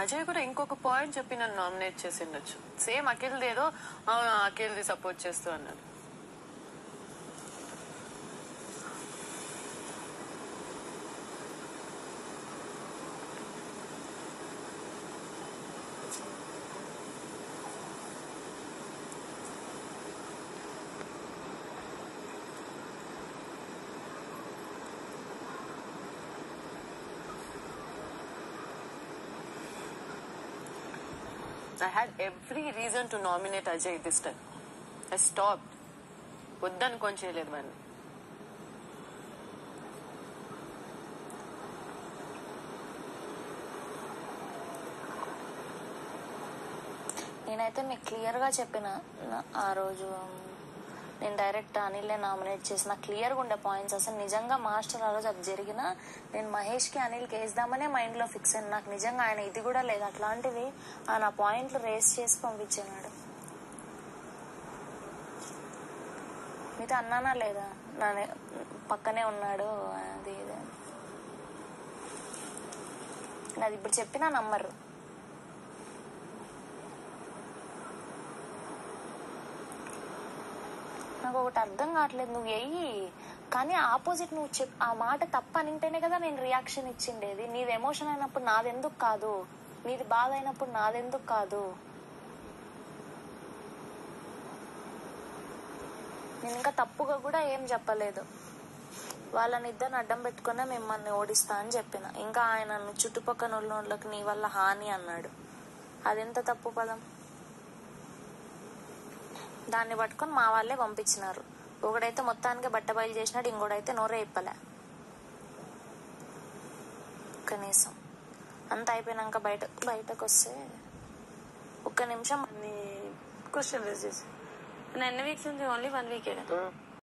అజయ్ కూడా ఇంకొక పాయింట్ చెప్పి నన్ను నామినేట్ చేసి ఉండొచ్చు సేమ్ అఖిల్ది ఏదో అవును అఖిల్ది సపోర్ట్ చేస్తూ అన్నాడు I had every reason to nominate Ajay this time. I stopped. వద్దనుకొని చేయలేదు వాడిని నేనైతే మీకు క్లియర్గా చెప్పిన నా- ఆ రోజు నేను డైరెక్ట్ అనిలే నామినేట్ చేసిన క్లియర్గా ఉండే పాయింట్స్ అసలు నిజంగా మాస్టర్ ఆ రోజు అది జరిగినా నేను మహేష్కి అనిల్కి వేద్దామనే మైండ్లో ఫిక్స్ అయ్యాను నాకు నిజంగా ఆయన ఇది కూడా లేదు అట్లాంటివి ఆయన ఆ పాయింట్లు రేస్ చేసి పంపించాడు మీతో అన్నానా లేదా నా పక్కనే ఉన్నాడు అది ఇది అని. అది ఇప్పుడు చెప్పినా నమ్మరు నాకు ఒకటి అర్థం కావట్లేదు నువ్వు వెయ్యి కానీ ఆపోజిట్ నువ్వు చెప్ ఆ మాట తప్పు అనింటేనే కదా నేను రియాక్షన్ ఇచ్చిండేది నీది ఎమోషన్ అయినప్పుడు నాదెందుకు కాదు నీది బాధ అయినప్పుడు నాదెందుకు కాదు నేను ఇంకా తప్పుగా కూడా ఏం చెప్పలేదు వాళ్ళని ఇద్దరిని అడ్డం పెట్టుకునే మిమ్మల్ని ఓడిస్తా అని చెప్పిన ఇంకా ఆయన చుట్టుపక్కల వాళ్ళకి నీ వల్ల హాని అన్నాడు అదెంత తప్పు పదం దాన్ని పట్టుకొని మా వాళ్ళే పంపించినారు ఒకడైతే మొత్తానికి బట్ట బయలు చేసినాడు ఇంకోడైతే నోరే ఇప్పలే కనీసం అంత అయిపోయినాక బయట బయటకు వస్తే ఒక్క నిమిషం క్వశ్చన్ రేజ్ చేసి ఎన్ని వీక్స్ ఉంది ఓన్లీ వన్ వీకే కదా